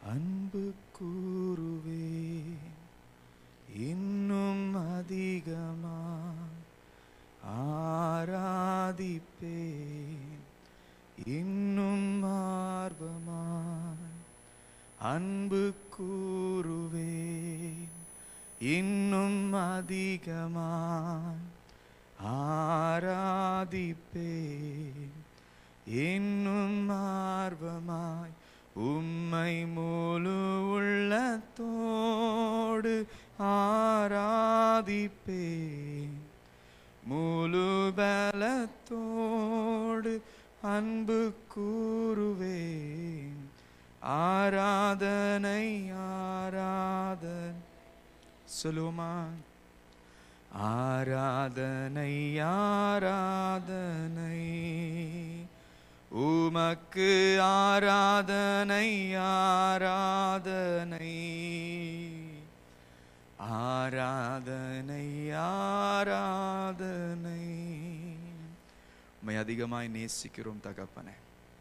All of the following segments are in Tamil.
அன்பு கூறுவே இன்னும் அதிகமா ஆராதிப்பேன் இன்னும் ஆர்வமாய் அன்பு கூறுவேன் இன்னும் அதிகமாய் ஆராதிப்பேன் இன்னும் ஆர்வமாய் உம்மை முழு உள்ளத்தோடு ஆராதிப்பேன் முழு பலத்தோடு அன்பு கூறுவேன் ஆராதனை ஆராதனை சொல்லுவோமா ஆராதனை ஆராதனை உமக்கு ஆராதனை ஆராதனை ஆராதனை ஆராதனை உம்மை அதிகமாய் நேசிக்கிறோம் தகப்பனே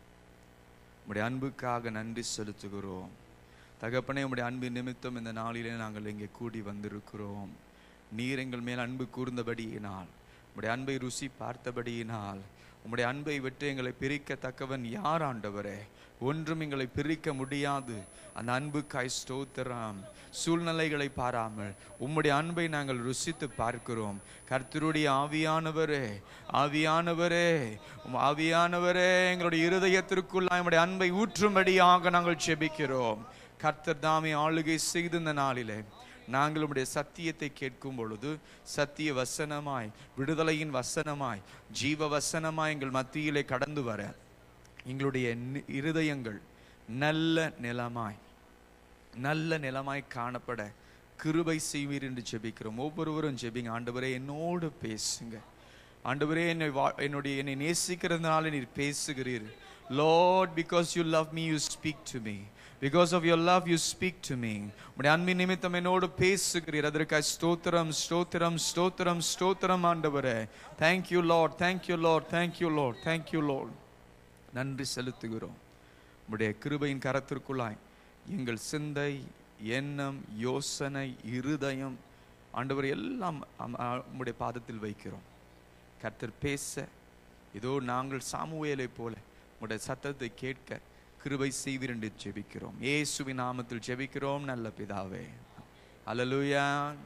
உம்முடைய அன்புக்காக நன்றி செலுத்துகிறோம் தகப்பனே உம்முடைய அன்பின் நிமித்தம் இந்த நாளிலே நாங்கள் இங்கே கூடி வந்திருக்கிறோம் நீர் எங்கள் மேல் அன்பு கூர்ந்தபடியினால் உம்முடைய அன்பை ருசி பார்த்தபடியினால் உம்முடைய அன்பை விட்டு எங்களை பிரிக்கத்தக்கவன் யார் ஆண்டவரே ஒன்றும் எங்களை பிரிக்க முடியாது அந்த அன்புக்காய் ஸ்தோத்திரம் சூழ்நிலைகளை பாராமல் உம்முடைய அன்பை நாங்கள் ருசித்து பார்க்கிறோம் கர்த்தருடைய ஆவியானவரே ஆவியானவரே உம் ஆவியானவரே எங்களுடைய இருதயத்திற்குள்ளாய் உம்முடைய அன்பை ஊற்றும்படியாக நாங்கள் செபிக்கிறோம் கர்த்தர் தாமே ஆளுகை செய்து இந்த நாளிலே நாங்கள் உம்முடைய சத்தியத்தை கேட்கும் பொழுது சத்திய வசனமாய் விடுதலையின் வசனமாய் ஜீவ வசனமாய் எங்கள் மத்தியிலே கடந்து வர எங்களுடைய நி- இருதயங்கள் நல்ல நிலமாய் நல்ல நிலமாய் காணப்பட கிருபை செய்வீர் என்று ஜெபிக்கிறோம் ஒவ்வொருவரும் ஜெபிங்க ஆண்டவரே என்னோடு பேசுங்க ஆண்டவரே என்னை வா- என்னுடைய என்னை நேசிக்கிறதுனால நீர் பேசுகிறீர் lord because you love me you speak to me because of your love you speak to me உடைய அன்பின் நிமித்தம் என்னோடு பேசுகிறீர் அதற்காக ஸ்தோத்திரம் ஸ்தோத்திரம் ஸ்தோத்திரம் ஸ்தோத்திரம் ஆண்டவரே thank you lord thank you lord thank you lord thank you lord நன்றி செலுத்துகிறோம் உம்முடைய கிருபையின் கரத்திற்குள்ளாய் எங்கள் சிந்தை எண்ணம் யோசனை இருதயம் ஆண்டவர் எல்லாம் அம்- அ- உம்முடைய பாதத்தில் வைக்கிறோம் கர்த்தர் பேச இதோ நாங்கள் சாமுவேலை போல உம்முடைய சத்தத்தை கேட்க கிருபை செய்வீர் என்று ஜெபிக்கிறோம் இயேசுவின் நாமத்தில் ஜெபிக்கிறோம் நல்ல பிதாவே அல்லேலூயா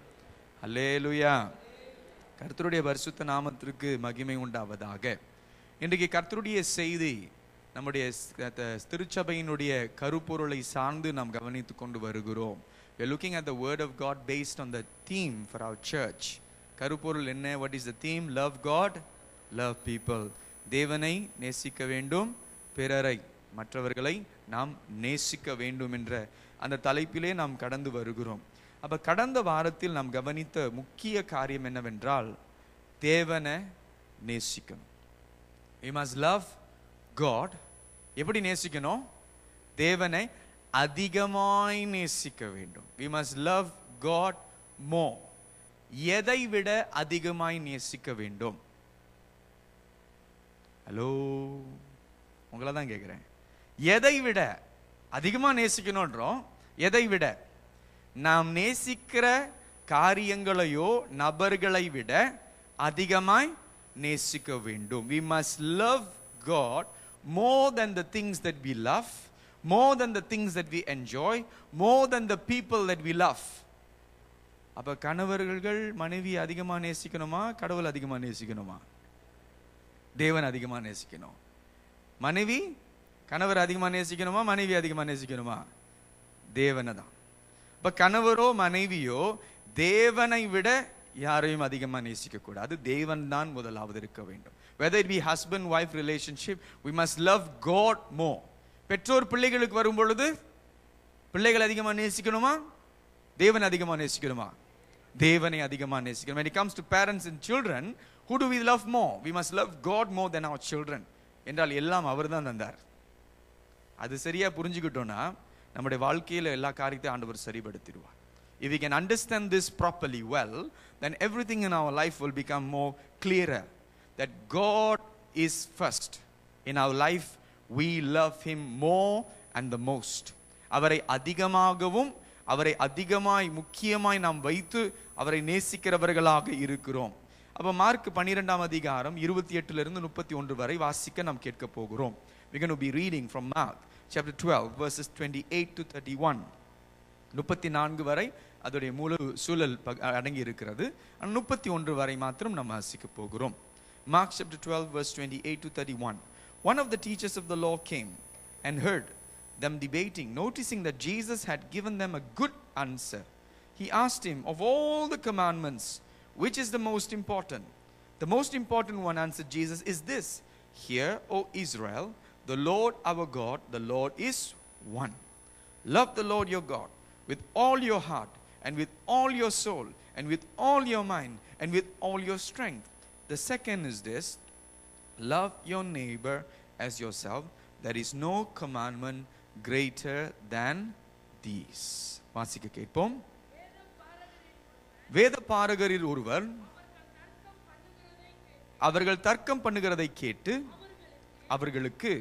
அல்லேலூயா கர்த்தருடைய பரிசுத்த நாமத்திற்கு மகிமை உண்டாவதாக இன்றைக்கு கர்த்தருடைய செய்தி நம்முடைய ஸ்- த- திருச்சபையினுடைய கருப்பொருளை சார்ந்து நாம் கவனித்துக் கொண்டு வருகிறோம் we are looking at the word of god based on the theme for our church கருப்பொருள் என்ன what is the theme love god love people தேவனை நேசிக்க வேண்டும் பிறரை மற்றவர்களை நாம் நேசிக்க வேண்டும் என்ற அந்த தலைப்பிலே நாம் கடந்து வருகிறோம் அப்ப கடந்த வாரத்தில் நாம் கவனித்த முக்கிய காரியம் என்னவென்றால் தேவனை நேசிக்கணும் we must love God எப்படி நேசிக்கணும் தேவனை அதிகமாய் நேசிக்க வேண்டும் we must love God more எதை விட அதிகமாய் நேசிக்க வேண்டும் ஹலோ உங்களை தான் கேட்குறேன் எதை விட அதிகமாக நேசிக்கணுன்றோம் எதை விட நாம் நேசிக்கிற காரியங்களையோ நபர்களை விட அதிகமாய் நேசிக்க வேண்டும் we must love god more than the things that we love more than the things that we enjoy more than the people that we love அப்ப கணவர்கள் மனைவி அதிகமா நேசிக்கணுமா கடவுள் அதிகமா நேசிக்கணுமா தேவன் அதிகமா நேசிக்கணும் மனைவி கணவர் அதிகமா நேசிக்கணுமா மனைவி அதிகமா நேசிக்கணுமா தேவனை தான் இப்ப கணவரோ மனைவியோ தேவனை விட யாரையும் அதிகமா நேசிக்க கூடாது தேவன் தான் முதலாவது இருக்க வேண்டும் whether it be husband wife relationship we must love god more பெற்றோர் பிள்ளைகளுக்கு வரும் பொழுது பிள்ளைகள் அதிகமா நேசிக்கணுமா தேவன் அதிகமா நேசிக்கணுமா தேவனை அதிகமா நேசிக்கணும் when it comes to parents and children who do we love more we must love god more than our children என்றால் எல்லாம் அவர்தான் தந்தார் அது சரியா புரிஞ்சுக்கிட்டோம்னா நம்முடைய வாழ்க்கையில எல்லா காரியத்தையும் ஆண்டவர் சரிபடுத்திடுவார் if we can understand this properly well then everything in our life will become more clearer that god is first in our life we love him more and the most அவரை அதிகமாகவும் அவரை அதிகமாய் முக்கியமாய் நாம் வைத்து அவரை நேசிக்கிறவர்களாக இருக்கிறோம் அப்ப மார்க் பன்னிரெண்டாம் அதிகாரம் இருபத்தி எட்டுல இருந்து முப்பத்தி ஒன்று வரை வாசிக்க நாம் கேட்க போகிறோம் we're going to be reading from mark chapter 12 verses 28 to 31 முப்பத்தி நான்கு வரை அதோடைய முழு சூழல் பக- அடங்கி இருக்கிறது ஆனால் முப்பத்தி ஒன்று வரை மாத்திரம் நம்ம வாசிக்க போகிறோம் Mark chapter 12 verse 28 to 31 one of the teachers of the law came and heard them debating noticing that jesus had given them a good answer he asked him of all the commandments which is the most important the most important one answered jesus is this hear o israel the lord our god the lord is one Love the Lord your God with all your heart and with all your soul and with all your mind and with all your strength. The second is this love your neighbor as yourself. There is no commandment greater than these. வாசிக்க கேட்போம் வேத பாரகரில் ஒருவர் அவர்கள் தர்க்கம் பண்ணுகிறதை கேட்டு அவர்களுக்கு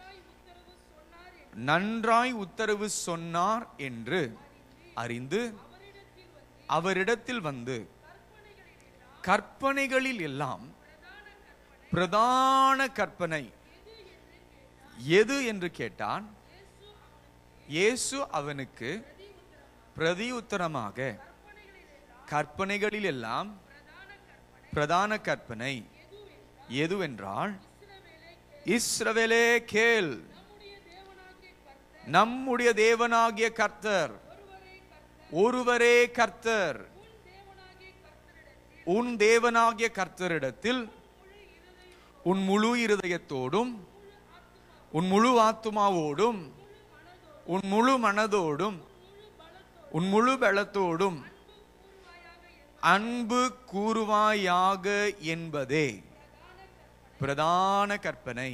நன்றாய் உத்தரவு சொன்னார் என்று அறிந்து அவரிடத்தில் வந்து கற்பனைகளில் எல்லாம் பிரதான கற்பனை எது என்று கேட்டான் இயேசு அவனுக்கு பிரதி உத்தரமாக கற்பனைகளில் எல்லாம் பிரதான கற்பனை எதுவென்றால் இஸ்ரவேலே கேள் நம்முடைய தேவனாகிய கர்த்தர் ஒருவரே கர்த்தர் உன் தேவனாகிய கர்த்தரிடத்தில் உன் முழு இருதயத்தோடும் உன் முழு ஆத்துமாவோடும் உன் முழு மனதோடும் உன் முழு பலத்தோடும் அன்பு கூறுவாயாக என்பதே பிரதான கற்பனை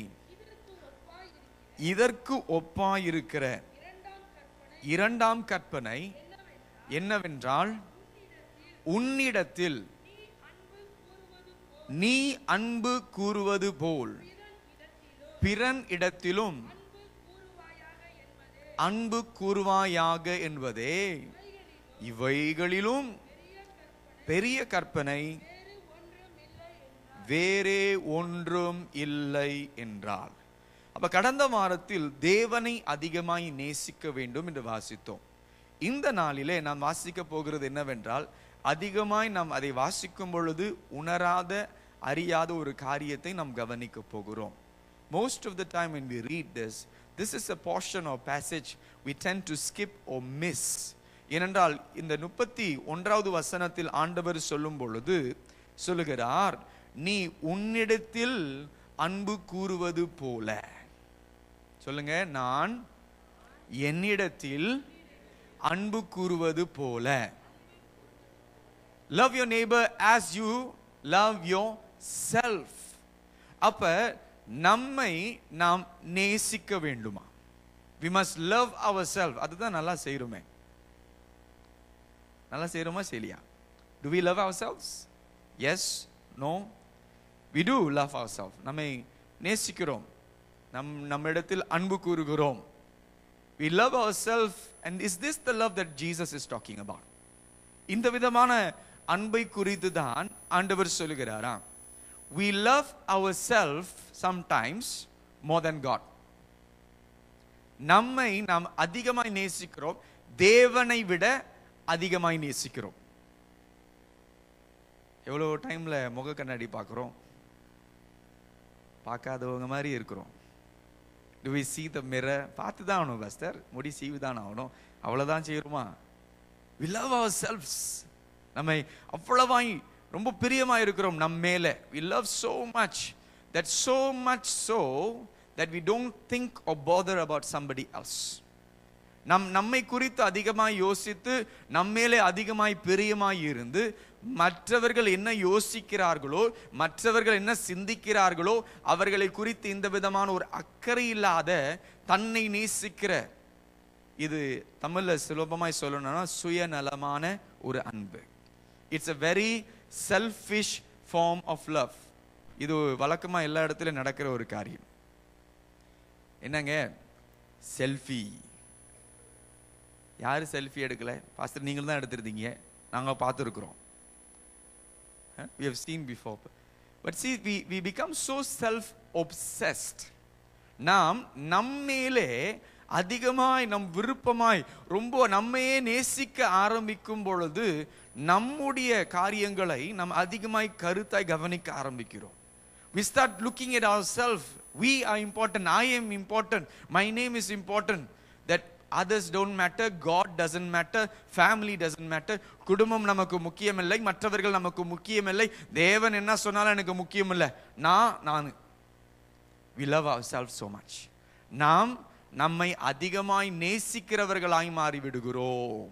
இதற்கு ஒப்பாயிருக்கிற இரண்டாம் கற்பனை என்னவென்றால் உன்னிடத்தில் நீ அன்பு கூறுவது போல் பிறன் இடத்திலும் அன்பு கூறுவாயாக என்பதே இவைகளிலும் பெரிய கற்பனை வேறே ஒன்றும் இல்லை என்றால் அப்ப கடந்த வாரத்தில் தேவனை அதிகமாய் நேசிக்க வேண்டும் என்று வாசித்தோம் இந்த நாளிலே நாம் வாசிக்க போகிறது என்னவென்றால் அதிகமாய் நாம் அதை வாசிக்கும் பொழுது உணராத அறியாத ஒரு காரியத்தை நாம் கவனிக்க போகிறோம் most of the time when we read this this is a portion or passage we tend to skip or miss ஏனென்றால் இந்த முப்பத்தி ஒன்றாவது வசனத்தில் ஆண்டவர் சொல்லும் பொழுது சொல்லுகிறார் நீ உன்னிடத்தில் அன்பு கூறுவது போல சொல்லுங்க நான் என்னிடத்தில் அன்பு கூறுவது போல love your neighbour as you love yourself அப்ப நம்மை நாம் நேசிக்க வேண்டுமா we must love ourself அதுதான் நல்லா செய்கிறோமே நல்லா செய்கிறோமா செய்யலையா do we love ourselves yes no we do love ourself நம்மை நேசிக்கிறோம் நம் நம்மிடத்தில் அன்பு கூறுகிறோம் we love ourself and is this the love that Jesus is talking about இந்த விதமான அன்பை குறித்து தான் ஆண்டவர் சொல்லுகிறாராம் we love ourselves sometimes more than God நம்மை நாம் அதிகமாய் நேசிக்கிறோம் தேவனை விட அதிகமாய் நேசிக்கிறோம் எவ்வளோ டைம்ல முக கண்ணாடி பார்க்குறோம் பார்க்காதவங்க மாதிரி இருக்கிறோம் do we see the mirror பார்த்து தான் ஆகணும் பஸ்டர் முடி சீவு தான் ஆகணும் அவ்வளோதான் செய்யணுமா we love ourselves நம்மை அவ்வளவாய் ரொம்ப பிரியமா இருக்கிறோம் நம்ம மேல we love so much that so much so that we don't think or bother about somebody else நம் நம்மை குறித்து அதிகமாய் யோசித்து நம்மேலே அதிகமாய் பிரியமாய் இருந்து மற்றவர்கள் என்ன யோசிக்கிறார்களோ மற்றவர்கள் என்ன சிந்திக்கிறார்களோ அவர்களை குறித்து இந்த விதமான ஒரு அக்கறை இல்லாத தன்னை நேசிக்கிற இது தமிழ்ல சுலபமாய் சொல்லணும்னா சுயநலமான ஒரு அன்பு it's a very selfish form of love இது வழக்கமா எல்லா இடத்துலயும் நடக்கிற ஒரு காரியம் என்னங்க செல்ஃபி யார் செல்ஃபி எடுக்கல பாஸ்டர் நீங்கள் தான் எடுத்திருந்தீங்க நாங்கள் பார்த்துருக்குறோம் we have seen before but see we we become so self obsessed நாம் நம்மேலே அதிகமாய் நம் விருப்பமாய் ரொம்ப நம்மையே நேசிக்க ஆரம்பிக்கும் பொழுது நம்முடைய காரியங்களை நாம் அதிகமாய் கருத்தாய் கவனிக்க ஆரம்பிக்கிறோம் we start looking at ourselves we are important i am important my name is important that others don't matter god doesn't matter family doesn't matter குடும்பம் நமக்கு முக்கியமில்லை மற்றவர்கள் நமக்கு முக்கியமில்லை தேவன் என்ன சொன்னாலும் எனக்கு முக்கியமில்லை நான் நான் we love ourselves so much நாம் நம்மை அதிகமாய் நேசிக்கிறவர்களாய் மாறி விடுகிறோம்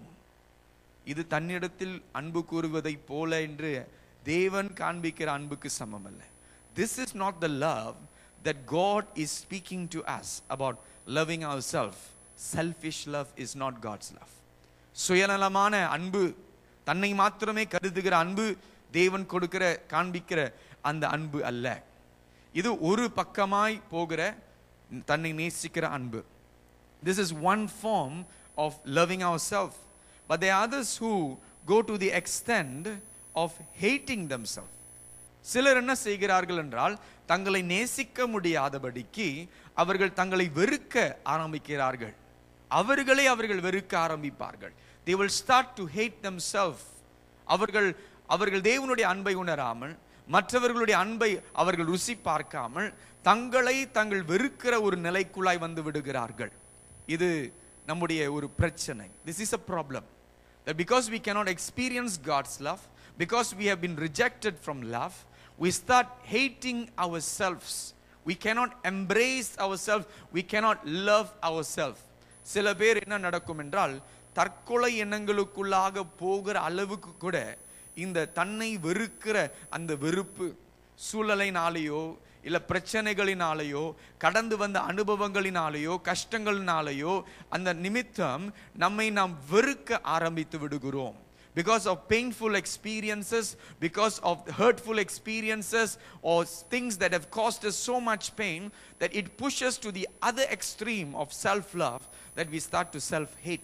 இது தன்னிடத்தில் அன்பு கூறுவதைப் போல என்று தேவன் காண்பிக்கிற அன்புக்கு சமம் அல்ல this is not the love that God is speaking to us about loving ourself selfish love is not God's love சுயநலமான அன்பு தன்னை மாத்திரமே கருதுகிற அன்பு தேவன் கொடுக்கிற காண்பிக்கிற அந்த அன்பு அல்ல இது ஒரு பக்கமாய் போகிற தன்னை நேசிக்கிற அன்பு this is one form of loving ourselves but there are others who go to the extent of hating themselves சிலர் என்ன செய்கிறார்கள் என்றால் தங்களை நேசிக்க முடியாதபடிக்கு அவர்கள் தங்களை வெறுக்க ஆரம்பிக்கிறார்கள் அவர்களே அவர்கள் வெறுக்க ஆரம்பிப்பார்கள் they will start to hate themselves அவர்கள் அவர்கள் தேவனுடைய அன்பை உணராமல் மற்றவர்களுடைய அன்பை அவர்கள் ருசி பார்க்காமல் தங்களை தங்கள் வெறுக்கிற ஒரு நிலைக்குள்ளாய் வந்து விடுகிறார்கள் இது நம்முடைய ஒரு பிரச்சனை this is a problem that because we cannot experience God's love, because we have been rejected from love, we start hating ourselves. We cannot embrace ourselves. We cannot love ourselves. சில பேர் என்ன நடக்கும் என்றால் தற்கொலை எண்ணங்களுக்குள்ளாக போகிற அளவுக்கு கூட இந்த தன்னை வெறுக்கிற அந்த வெறுப்பு சூழலைனாலேயோ இல்ல பிரச்சனைகளினாலேயோ கடந்து வந்த அனுபவங்களினாலேயோ கஷ்டங்களினாலேயோ அந்த நிமித்தம் நம்மை நாம் வெறுக்க ஆரம்பித்து விடுகிறோம் because of painful experiences because of hurtful experiences or things that have caused us so much pain that it pushes to the other extreme of self love that we start to self hate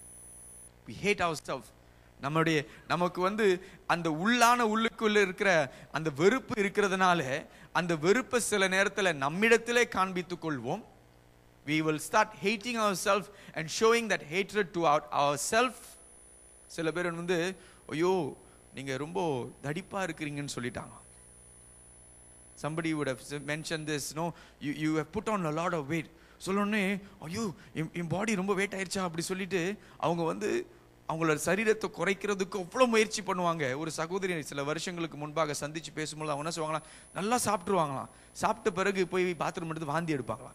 we hate ourselves நம்முடைய நமக்கு வந்து அந்த உள்ளான உள்ளுக்குள்ள இருக்கிற அந்த வெறுப்பு இருக்கிறதுனால அந்த வெறுப்பை சில நேரத்தில் நம்மிடத்திலே காண்பித்துக் கொள்வோம் we will start hating ourselves and showing that hatred to our, ourselves சில பேர் வந்து ஐயோ நீங்க ரொம்ப தடிப்பா இருக்கிறீங்கன்னு சொல்லிட்டாங்க somebody would have mentioned this no you you have put on a lot of weight சொல்லணுன்னே ஐயோ என் என் பாடி ரொம்ப வெயிட் ஆயிடுச்சா அப்படி சொல்லிட்டு அவங்க வந்து அவங்களோட சரீரத்தை குறைக்கிறதுக்கு அவ்வளோ முயற்சி பண்ணுவாங்க ஒரு சகோதரி சில வருஷங்களுக்கு முன்பாக சந்திச்சு பேசும்போது அவங்க என்ன சொல்லுவாங்களாம் நல்லா சாப்பிட்டுருவாங்களாம் சாப்பிட்ட பிறகு போய் பாத்ரூம் எடுத்து வாந்தி எடுப்பாங்களாம்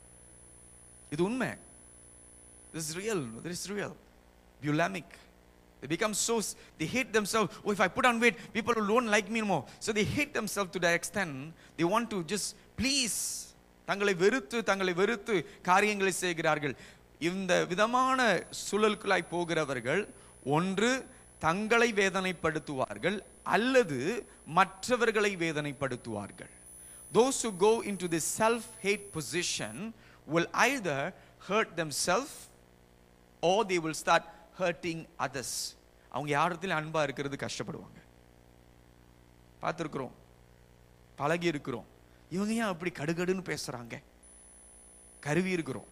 இது உண்மை this is real this is real bulimic they become so they hate themselves oh if i put on weight people won't like me anymore so they hate themselves to that extent they want to just please தங்களை வெறுத்து தங்களை வெறுத்து காரியங்களை செய்கிறார்கள் இந்த விதமான சூழலுக்குள்ளாய் போகிறவர்கள் ஒன்று தங்களை வேதனைப்படுத்துவார்கள் அல்லது மற்றவர்களை வேதனைப்படுத்துவார்கள் those who go into this self hate position will either hurt themselves or they will start hurting others அவங்க யாரிடத்துல அன்பா இருக்கிறது கஷ்டப்படுவாங்க பார்த்துருக்குறோம் பழகி இருக்கிறோம் இவங்க ஏன் அப்படி கடுகடுன்னு பேசுறாங்க கருவி இருக்கிறோம்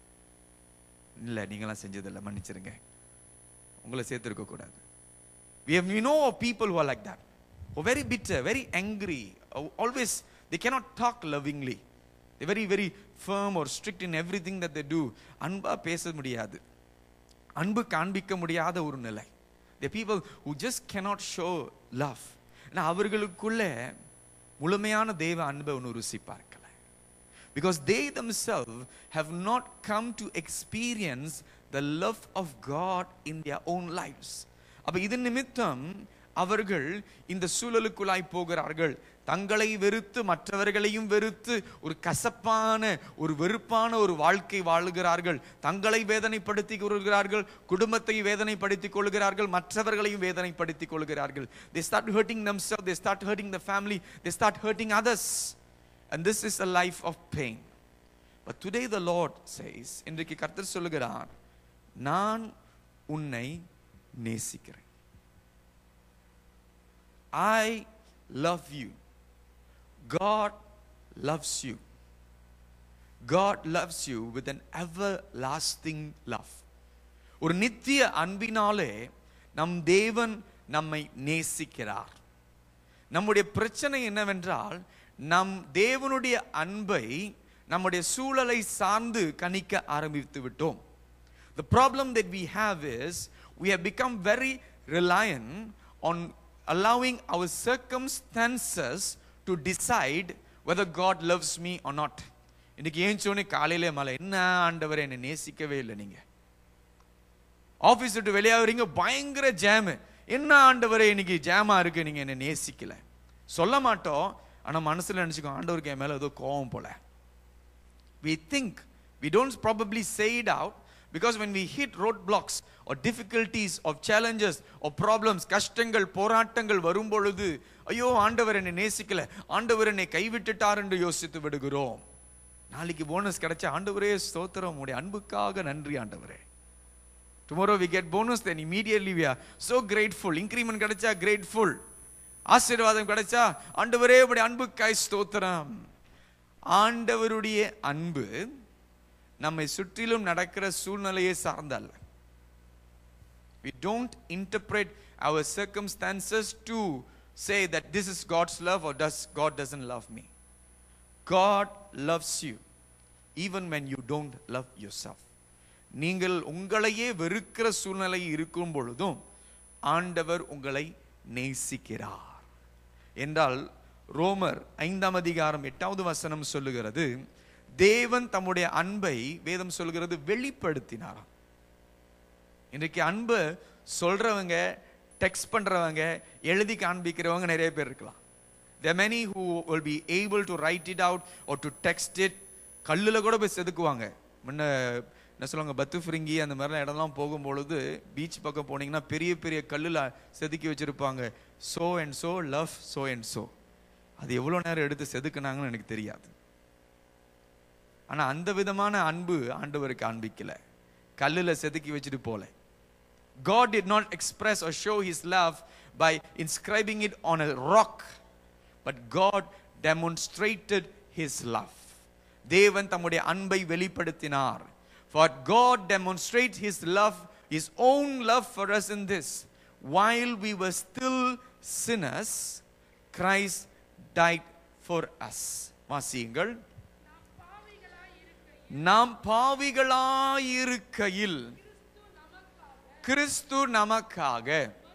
இல்லை நீங்களாம் செஞ்சதில்லை மன்னிச்சிருங்க உங்களை சேர்த்துருக்க கூடாது we have we know of people who are like that who are very bitter very angry uh, always they cannot talk lovingly they're very very firm or strict in everything that they do அன்பா பேச முடியாது அன்பு காண்பிக்க முடியாத ஒரு நிலை the people who just cannot show love ஆனா அவர்களுக்குள்ள முழுமையான தேவ அன்பை ஒன்று ருசி பார்க்கல because they themselves have not come to experience the love of God in their own lives அப்ப இது நிமித்தம் அவர்கள் இந்த சூழலுக்குள்ளாய் போகிறார்கள் தங்களை வெறுத்து மற்றவர்களையும் வெறுத்து ஒரு கசப்பான ஒரு வெறுப்பான ஒரு வாழ்க்கை வாழுகிறார்கள் தங்களை வேதனைப்படுத்திக் கொள்கிறார்கள் குடும்பத்தை வேதனைப்படுத்திக் கொள்கிறார்கள் மற்றவர்களையும் வேதனைப்படுத்திக் கொள்கிறார்கள் they start hurting themselves they start hurting the family they start hurting others and this is a life of pain but today the lord says இன்றைக்கு கர்த்தர் சொல்லுகிறார் நான் உன்னை நேசிக்கிறேன் I love you God loves you God loves you with an everlasting love. ஒரு நித்திய அன்பினாலே நம் தேவன் நம்மை நேசிக்கிறார் நம்முடைய பிரச்சனை என்னவென்றால் நம் தேவனுடைய அன்பை நம்முடைய சூழலை சார்ந்து கணிக்க ஆரம்பித்து விட்டோம் The problem that we have is we have become very reliant on allowing our circumstances to decide whether God loves me or not. இன்னைக்கு ஏஞ்சோனே காலையில மலை என்ன ஆண்டவரை என்னை நேசிக்கவே இல்லை நீங்க ஆபீஸ் விட்டு வெளியாகிறீங்க பயங்கர ஜாமு என்ன ஆண்டவரே இன்னைக்கு ஜாமா இருக்கு நீங்க என்னை நேசிக்கல சொல்ல மாட்டோம் ஆனா மனசுல நினைச்சுக்கோ ஆண்டவருக்கு என் மேல ஏதோ கோவம் போல we think we don't probably say it out because when we hit roadblocks or difficulties or challenges or problems கஷ்டங்கள் போராட்டங்கள் வரும் பொழுது ஐயோ ஆண்டவர் என்னை நேசிக்கல ஆண்டவர் என்னை கைவிட்டுட்டார் என்று யோசித்து விடுகிறோம் நாளைக்கு போனஸ் கிடைச்ச ஆண்டவரே ஸ்தோத்திரம் உடைய அன்புக்காக நன்றி ஆண்டவரே tomorrow we get bonus then immediately we are so grateful increment கிடைச்சா கிரேட்ஃபுல் ஆசீர்வாதம் கிடைச்சா ஆண்டவரே உடைய அன்புக்காய் ஸ்தோத்திரம் ஆண்டவருடைய அன்பு நம்மை சுற்றிலும் நடக்கிற சூழ்நிலையை சார்ந்தல்ல we don't interpret our circumstances to say that this is God's love or does God doesn't love me God loves you even when you don't love yourself நீங்கள் உங்களையே வெறுக்கிற சூழ்நிலை இருக்கும் பொழுதும் ஆண்டவர் உங்களை நேசிக்கிறார் என்றால் ரோமர் ஐந்தாம் அதிகாரம் எட்டாவது வசனம் சொல்லுகிறது தேவன் தம்முடைய அன்பை வேதம் சொல்லுகிறது வெளிப்படுத்தினாராம் இன்றைக்கு அன்பு சொல்றவங்க டெக்ஸ்ட் பண்றவங்க எழுதி காண்பிக்கிறவங்க நிறைய பேர் இருக்கலாம் there are many who will be able to write it out or to text it கல்லுல கூட போய் செதுக்குவாங்க முன்ன என்ன சொல்லுவாங்க பத்து ஃபிரிங்கி அந்த மாதிரிலாம் இடம்லாம் போகும்பொழுது பீச் பக்கம் போனீங்கன்னா பெரிய பெரிய கல்லுல செதுக்கி வச்சிருப்பாங்க so and so love so and so அது எவ்வளோ நேரம் எடுத்து செதுக்குனாங்கன்னு எனக்கு தெரியாது ஆனா அந்த விதமான அன்பு ஆண்டவருக்கு காண்பிக்கல கல்லுல செதுக்கி வச்சுட்டு போல God did not express or show his love by inscribing it on a rock, but God demonstrated his love. தேவன் தம்முடைய அன்பை வெளிப்படுத்தினார் For God demonstrates his love, his own love for us in this. While we were still sinners, Christ died for us. வாசியுங்கள் நாம் பாவிகளாயிருக்கையில் கிறிஸ்து நமக்காக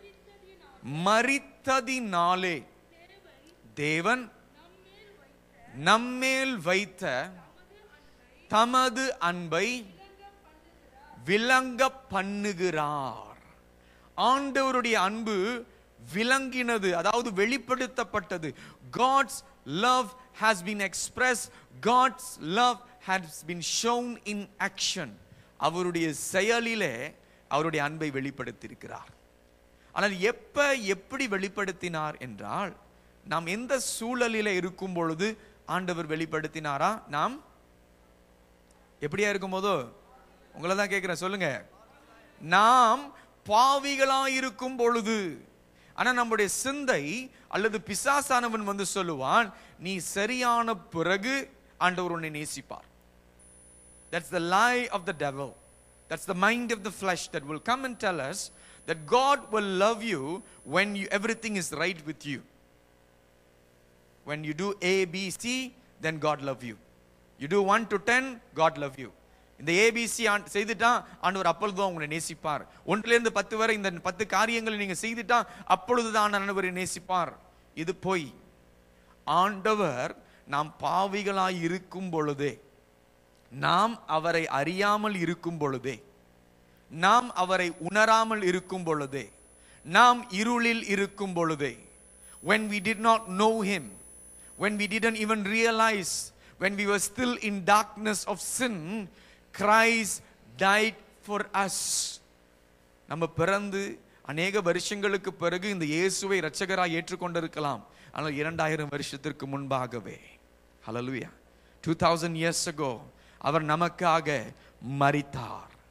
மரித்ததினாலே தேவன் நம்மேல் வைத்த தமது அன்பை விளங்க பண்ணுகிறார் ஆண்டவருடைய அன்பு விளங்கினது அதாவது வெளிப்படுத்தப்பட்டது God's love has been expressed god's love has been shown in action அவருடைய செயலிலே அவருடைய அன்பை வெளிப்படுத்தியிருக்கிறார் ஆனால் எப்ப எப்படி வெளிப்படுத்தினார் என்றால் நாம் எந்த சூழலில இருக்கும் பொழுது ஆண்டவர் வெளிப்படுத்தினாரா நாம் எப்படியா இருக்கும் போதோ உங்களை தான் கேட்கிறேன் சொல்லுங்க நாம் பாவிகளாயிருக்கும் பொழுது ஆனா நம்முடைய சிந்தை அல்லது பிசாசானவன் வந்து சொல்லுவான் நீ சரியான பிறகு ஆண்டவர் உன்னை நேசிப்பார் That's the lie of the devil. That's the mind of the flesh that will come and tell us that God will love you when you, everything is right with you. When you do A, B, C, then God love you. You do 1 to 10, God love you. இந்த ஏபிசி செய்துட்டான் ஆண்டவர் அப்பொழுதுதான் உங்களை நேசிப்பார் ஒன்றிலிருந்து பத்து வரை இந்த பத்து காரியங்களை நீங்க செய்துட்டா அப்பொழுதுதான் ஆண்டவரை நேசிப்பார் இது பொய் ஆண்டவர் நாம் பாவிகளாய் இருக்கும் பொழுதே நாம் அவரை அறியாமல் இருக்கும் பொழுதே நாம் அவரை உணராமல் இருக்கும் பொழுதே நாம் இருளில் இருக்கும் பொழுதே when we did not know him when we didn't even realize when we were still in darkness of sin christ died for us நம்ம பிறந்து அநேக வருஷங்களுக்கு பிறகு இந்த இயேசுவை இரட்சகராய் ஏற்றுக்கொண்டிருக்கலாம் ஆனால் இரண்டாயிரம் வருஷத்திற்கு முன்பாகவே ஹalleluya 2000 years ago அவர் நமக்காக மரித்தார்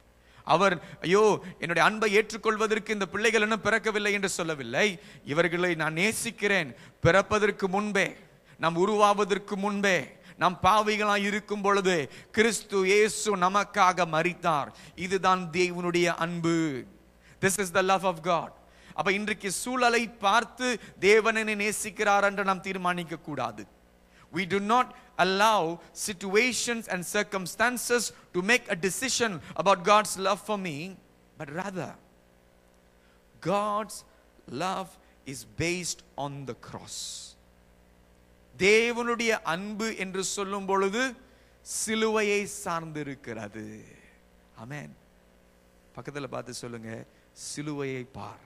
அவர் ஐயோ என்னுடைய அன்பை ஏற்றுக்கொள்வதற்கு இந்த பிள்ளைகள் இன்னும் பிறக்கவில்லை என்று சொல்லவில்லை இவர்களை நான் நேசிக்கிறேன் பிறப்பதற்கு முன்பே நாம் உருவாவதற்கு முன்பே நாம் பாவிகளாய் இருக்கும் பொழுது கிறிஸ்து இயேசு நமக்காக மரித்தார் இதுதான் தேவனுடைய அன்பு this is the love of God அப்ப இன்றைக்கு சூழலை பார்த்து தேவனை நேசிக்கிறார் என்று நாம் தீர்மானிக்க கூடாது we do not allow situations and circumstances to make a decision about God's love for me, but rather, God's love is based on the cross. தேவனுடைய அன்பு என்று சொல்லும் பொழுது சிலுவையை சார்ந்திருக்கிறது ஆமென் பக்கத்துல பார்த்து சொல்லுங்க சிலுவையை பார்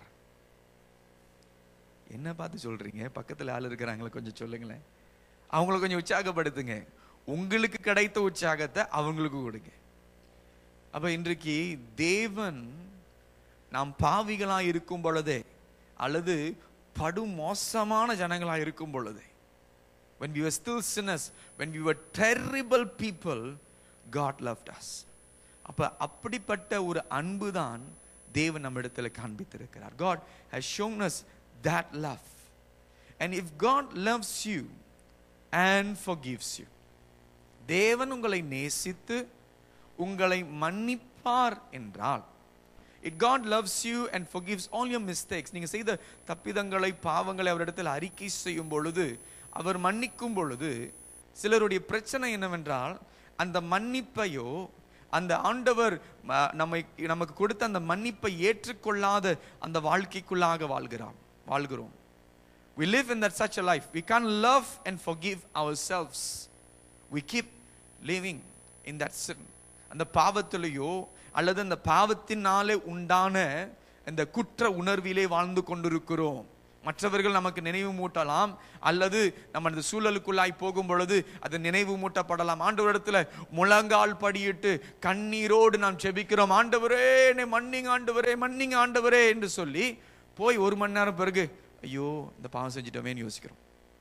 என்ன பார்த்து சொல்றீங்க பக்கத்துல ஆள் இருக்கிறாங்களே கொஞ்சம் சொல்லுங்களேன் அவங்கள கொஞ்சம் உற்சாகப்படுத்துங்க உங்களுக்கு கிடைத்த உற்சாகத்தை அவங்களுக்கு கொடுங்க அப்ப இன்றைக்கு தேவன் நாம் பாவிகளா இருக்கும் பொழுதே அல்லது படு மோசமான ஜனங்களா இருக்கும் பொழுதே when we were still sinners when we were terrible people god loved us அப்ப அப்படிப்பட்ட ஒரு அன்பு தான் தேவன் நம்மிடத்தில் காண்பித்திருக்கிறார் god has shown us that love and if god loves you and forgives you தேவன் உங்களை நேசித்து உங்களை மன்னிப்பார் என்றால் it God loves you and forgives all your mistakes நீங்க செய்த தப்பிதங்களை பாவங்களை அவரிடத்தில் அறிக்கை செய்யும் பொழுது அவர் மன்னிக்கும் பொழுது சிலருடைய பிரச்சனை என்னவென்றால் அந்த மன்னிப்பையோ அந்த ஆண்டவர் ம- நம்மை நமக்கு கொடுத்த அந்த மன்னிப்பை ஏற்றுக்கொள்ளாத அந்த வாழ்க்கைக்குள்ளாக வாழ்கிறான் வாழ்கிறோம் We live in that such a life. We can't love and forgive ourselves. We keep living in that sin. அந்த பாவத்திலேயோ அல்லது அந்த பாவத்தினாலே உண்டான அந்த குற்ற உணர்விலே வாழ்ந்து கொண்டிருக்கிறோம் மற்றவர்கள் நமக்கு நினைவு மூட்டலாம் அல்லது நம்ம அந்த சூழலுக்குள்ளாய் போகும் பொழுது அது நினைவு மூட்டப்படலாம் ஆண்டவரிடத்துல முழங்கால் படியிட்டு கண்ணீரோடு நாம் செபிக்கிறோம் ஆண்டவரே என்னை மன்னிங்க ஆண்டவரே மன்னிங்க ஆண்டவரே என்று சொல்லி போய் ஒரு மணி நேரம் பிறகு ஐயோ இந்த பாவம் செஞ்சிட்டோமேன்னு யோசிக்கிறோம்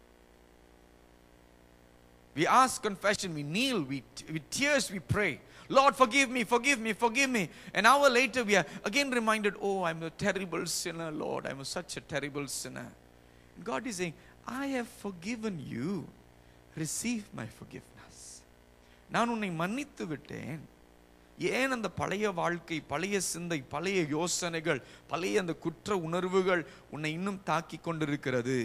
We ask confession, we kneel, we, with tears we pray. Lord, forgive me, forgive me, forgive me. An hour later, we are again reminded, oh, I'm a terrible sinner, Lord. I'm such a terrible sinner. And God is saying, I have forgiven you. Receive my forgiveness. நான் உன்னை மன்னித்து விட்டேன் ஏன் அந்த பழைய வாழ்க்கை பழைய சிந்தை பழைய யோசனைகள் பழைய அந்த குற்ற உணர்வுகள் உன்னை இன்னும் தாக்கி கொண்டிருக்கிறது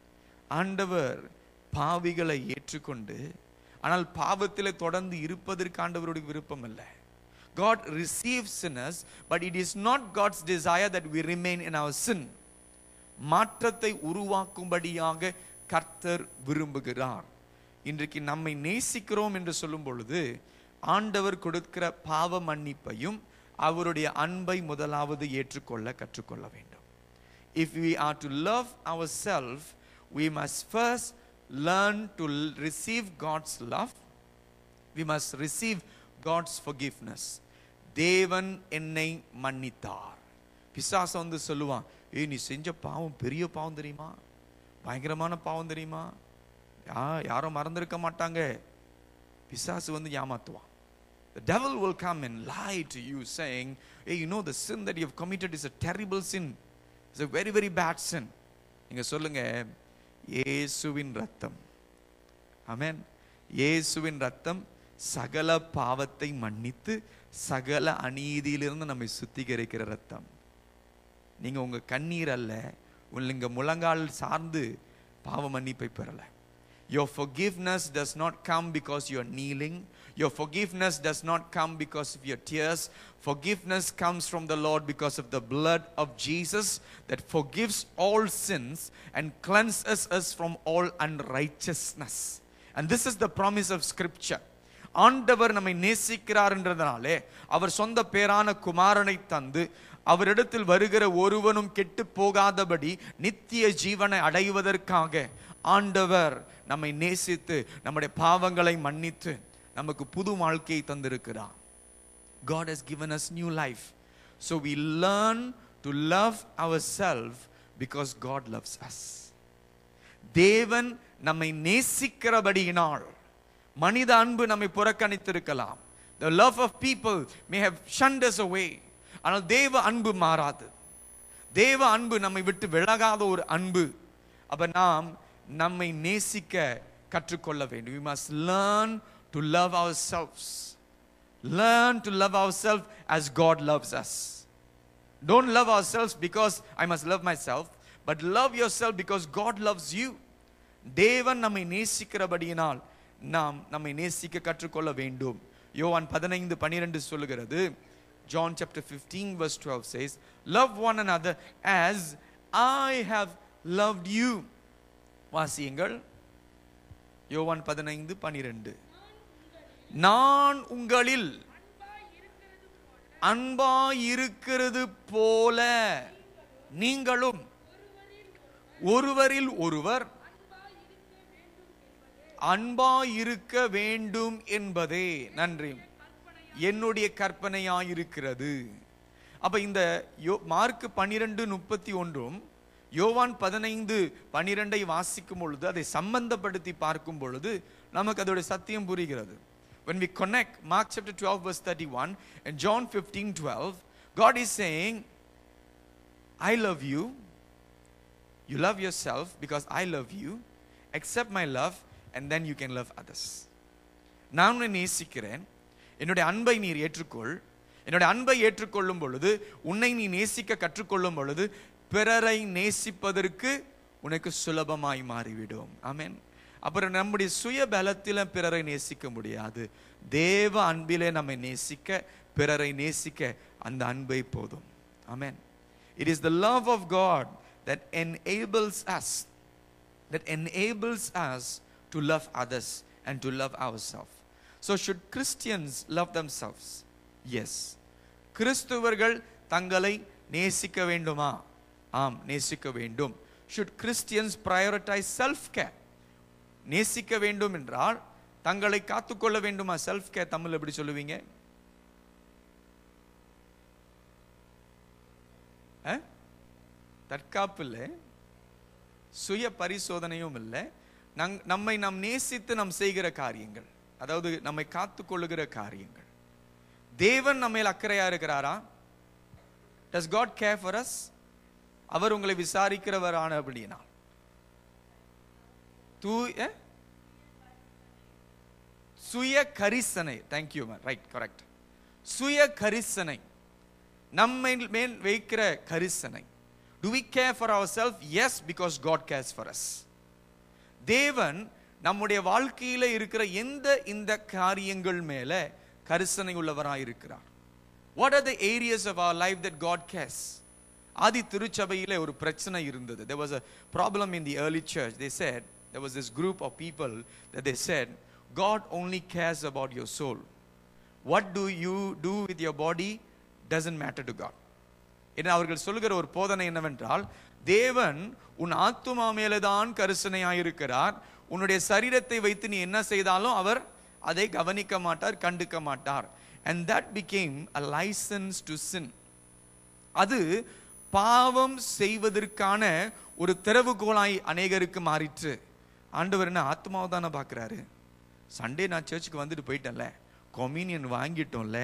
ஆண்டவர் பாவிகளை ஏற்றுக்கொண்டு ஆனால் பாவத்திலே தொடர்ந்து இருப்பதற்கு ஆண்டவருடைய விருப்பம் அல்ல God receives sinners but it is not God's desire that we remain in our sin மாற்றத்தை உருவாக்கும்படியாக கர்த்தர் விரும்புகிறார் இன்றைக்கு நம்மை நேசிக்கிறோம் என்று சொல்லும் பொழுது ஆண்டவர் கொடுக்கிற பாவ மன்னிப்பையும் அவருடைய அன்பை முதலாவது ஏற்றுக்கொள்ள கற்றுக்கொள்ள வேண்டும் if we are to love ourselves, we must first learn to l- receive God's love. We must receive God's forgiveness. தேவன் என்னை மன்னித்தார் பிசாசு வந்து சொல்லுவான் ஏய் நீ செஞ்ச பாவம் பெரிய பாவம் தெரியுமா பயங்கரமான பாவம் தெரியுமா யா யாரும் மறந்திருக்க மாட்டாங்க பிசாசு வந்து ஏமாத்துவான் The devil will come and lie to you saying, hey, you know the sin that you have committed is a terrible sin. It's a very, very bad sin. நீங்க சொல்லுங்க இயேசுவின் ரத்தம் ஆமென் இயேசுவின் ரத்தம் சகல பாவத்தை மன்னித்து சகல அநீதியிலிருந்து நம்மை சுத்திகரிக்கிற ரத்தம் நீங்க உங்க கண்ணீர் அல்ல உங்க முழங்கால் சார்ந்து பாவ மன்னிப்பை பெறல Your forgiveness does not come because you are kneeling. Your forgiveness does not come because of your tears. Forgiveness comes from the Lord because of the blood of Jesus that forgives all sins and cleanses us from all unrighteousness. And this is the promise of Scripture. ஆண்டவர் நம்மை நேசிக்கிறார் என்றதனாலே அவர் சொந்த பேரான குமாரனை தந்து அவரிடத்தில் வருகிற ஒருவனும் கெட்டு போகாதபடி நித்திய ஜீவனை அடைவதற்காக ஆண்டவர் நம்மை நேசித்து நம்முடைய பாவங்களை மன்னித்து நமக்கு புது வாழ்க்கையை தந்திருக்கிறார் God has given us new life. So we learn to love ourselves because God loves us. தேவன் நம்மை நேசிக்கிறபடியினால் மனித அன்பு நம்மை புறக்கணித்திருக்கலாம் the love of people may have shunned us away ஆனால் தேவ அன்பு மாறாது தேவ அன்பு நம்மை விட்டு விலகாத ஒரு அன்பு அப்ப நாம் நம்மை நேசிக்க கற்றுக்கொள்ள வேண்டும் we must learn to love ourselves learn to love ourselves as god loves us don't love ourselves because i must love myself but love yourself because god loves you தேவன் நம்மை நேசிக்கிறபடியினால் நாம் நம்மை நேசிக்க கற்றுக்கொள்ள வேண்டும் யோவான் பதினைந்து பனிரெண்டு சொல்லுகிறது John chapter 15 verse 12 says love one another as I have loved you வாசியுங்கள் யோவான் பதினைந்து பனிரெண்டு நான் உங்களில் அன்பாயிருக்கிறது போல நீங்களும் ஒருவரில் ஒருவர் அன்பாயிருக்க வேண்டும் என்பதே நன்றி என்னுடைய கற்பனையாயிருக்கிறது அப்ப இந்த யோ மார்க் பன்னிரெண்டு முப்பத்தி ஒன்றும் யோவான் பதினைந்து பனிரெண்டை வாசிக்கும் பொழுது அதை சம்பந்தப்படுத்தி பார்க்கும் பொழுது நமக்கு அதோட சத்தியம் புரிகிறது when we connect mark chapter 12 verse 31 and john 15 12 god is saying i love you you love yourself because i love you accept my love and then you can love others நான் உன்னை நேசிக்கிறேன் என்னுடைய அன்பை நீர் ஏற்றுக்கொள் என்னுடைய அன்பை ஏற்றுக்கொள்ளும் பொழுது உன்னை நீ நேசிக்க கற்றுக்கொள்ளும் பொழுது பிறரை நேசிப்பதற்கு உனக்கு சுலபமாய் மாறிவிடும் ஆமென் அப்புறம் நம்முடைய சுய பலத்தில பிறரை நேசிக்க முடியாது தேவ அன்பிலே நம்மை நேசிக்க பிறரை நேசிக்க அந்த அன்பை போதும் amen it is the love of God that enables us that enables us to love others and to love ourselves. So, should Christians love themselves? Yes. கிறிஸ்துவர்கள் தங்களை நேசிக்க வேண்டுமா ஆம் நேசிக்க வேண்டும் should Christians prioritize self care நேசிக்க வேண்டும் என்றால் தங்களை காத்துக்கொள்ள வேண்டுமா செல்ஃப் கேர் தமிழ் எப்படி சொல்லுவீங்க அஹ்? தற்காப்பு இல்லை சுய பரிசோதனையும் இல்லை நங் நம்மை நாம் நேசித்து நாம் செய்கிற காரியங்கள் அதாவது நம்மை காத்துக்கொள்ளுகிற காரியங்கள் தேவன் நம்ம மேல் அக்கறையா இருக்கிறாரா does God care for us அவர் உங்களை விசாரிக்கிறவரான அப்படின்னா தூய சுய கரிசனை தேங்க்யூ ரைட் கரெக்ட் சுய கரிசனை நம்மை மேல் வைக்கிற கரிசனை do we care for ourself yes because God cares for us தேவன் நம்முடைய வாழ்க்கையில இருக்கிற எந்த இந்த காரியங்கள் மேல கரிசனை உள்ளவராய் இருக்கிறார் what are the areas of our life that God cares ஆதி திருச்சபையிலே ஒரு பிரச்சனை இருந்தது there was a problem in the early church they said there was this group of people that they said god only cares about your soul what do you do with your body doesn't matter to god என அவர்கள் சொல்லுகிற ஒரு போதனை என்னவென்றால் தேவன் உன் ஆத்துமா மேலதான் கரிசனையாயிருக்கிறார் உன்னுடைய சரீரத்தை வைத்து நீ என்ன செய்தாலும் அவர் அதை கவனிக்க மாட்டார் கண்டுக்க மாட்டார் and that became a license to sin அது பாவம் செய்வதற்கான ஒரு திறவுகோலாய் அநேகருக்கு மாறிற்று ஆண்டவர் என்ன ஆத்மாவை தானே பார்க்குறாரு சண்டே நான் சர்ச்சுக்கு வந்துட்டு போயிட்டேன்ல கொமீனியன் வாங்கிட்டோம்ல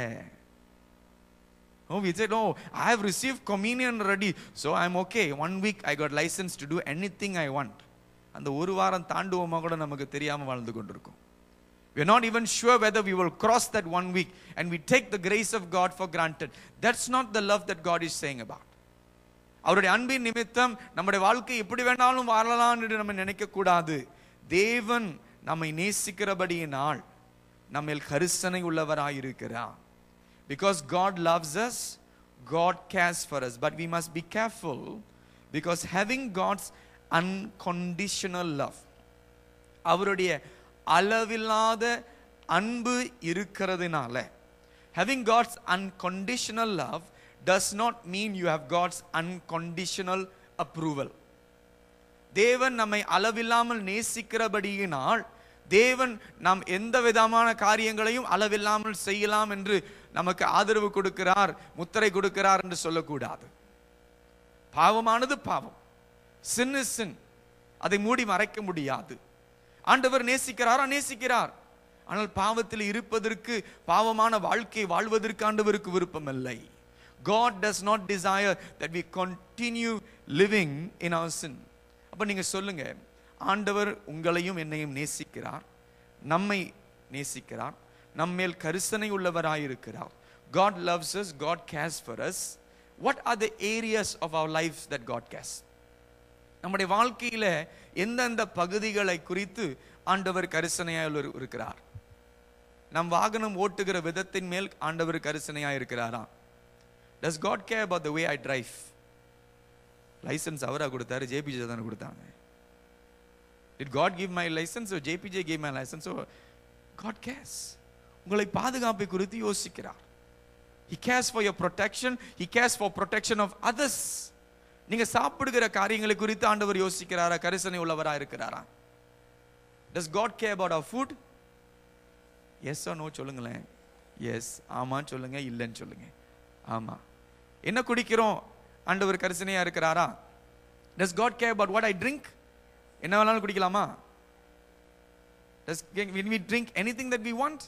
Oh, we said, oh, I have received communion already, so I'm okay. One week I got license to do anything I want. அந்த ஒரு வாரம் தாண்டுவோமா கூட நமக்கு தெரியாம வாழ்ந்து கொண்டிருக்கோம் we are not even sure whether we will cross that one week and we take the grace of God for granted. That's not the love that God is saying about. அவருடைய அன்பின் நிமித்தம் நம்முடைய வாழ்க்கை எப்படி வேணாலும் வாழலாம் என்று நம்ம நினைக்க கூடாது தேவன் நம்மை நேசிக்கிறபடியினால் நம்மேல் கரிசனை உள்ளவராயிருக்கிறார் because God loves us, God cares for us. But we must be careful because having God's unconditional love, அவருடைய அளவில்லாத அன்பு இருக்கிறதுனால having God's unconditional love does not mean you have God's unconditional approval. தேவன் நம்மை அளவில்லாமல் நேசிக்கிறபடியினால் தேவன் நாம் எந்த விதமான காரியங்களையும் அளவில்லாமல் செய்யலாம் என்று நமக்கு ஆதரவு கொடுக்கிறார் முத்திரை கொடுக்கிறார் என்று சொல்லக்கூடாது பாவமானது பாவம் சின் சின் அதை மூடி மறைக்க முடியாது ஆண்டவர் நேசிக்கிறாரா நேசிக்கிறார் ஆனால் பாவத்தில் இருப்பதற்கு பாவமான வாழ்க்கை வாழ்வதற்கு ஆண்டவருக்கு விருப்பம் இல்லை God does not desire that we continue living in our sin அப்ப நீங்க சொல்லுங்க ஆண்டவர் உங்களையும் என்னையும் நேசிக்கிறார் நம்மை நேசிக்கிறார் நம்மேல் கரிசனை உள்ளவராயிருக்கிறார் God loves us God cares for us what are the areas of our lives that God cares நம்முடைய வாழ்க்கையில எந்தெந்த பகுதிகளை குறித்து ஆண்டவர் கரிசனையாய் உள்ள- இருக்கிறார் நம் வாகனம் ஓட்டுகிற விதத்தின் மேல் ஆண்டவர் கரிசனையாய் இருக்கிறாரா does God care about the way I drive licence அவரா கொடுத்தாரு ஜேபிஜே தானே கொடுத்தாங்க Did God give my license or JPJ gave my license? So God cares. உங்களை பாதுகாப்பை குறித்து யோசிக்கிறார் He cares for your protection. He cares for protection of others. நீங்க சாப்பிடுகிற காரியங்களை குறித்து ஆண்டவர் யோசிக்கிறாரா கரிசனை உள்ளவரா இருக்கிறாரா Does God care about our food? Yes or no சொல்லுங்களேன் எஸ் ஆமான்னு சொல்லுங்க இல்லைன்னு சொல்லுங்க ஆமா என்ன குடிக்கிறோம் ஆண்டவர் கரிசனையா இருக்கிறாரா Does God care about what I drink? என்ன வேணாலும் குடிக்கலாமா Does when we drink anything that we want?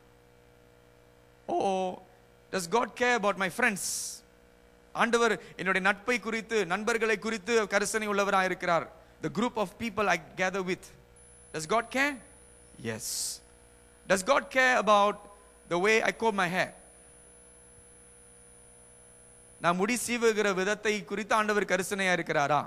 Oh, does God care about my friends? ஆண்டவர் என்னுடைய நட்பை குறித்து நண்பர்களை குறித்து கரிசனை உள்ளவராக இருக்கிறார் the group of people I gather with does God care yes does God care about the way I comb my hair நான் முடி சீவுகிற விதத்தை குறித்து ஆண்டவர் கரிசனையா இருக்கிறாரா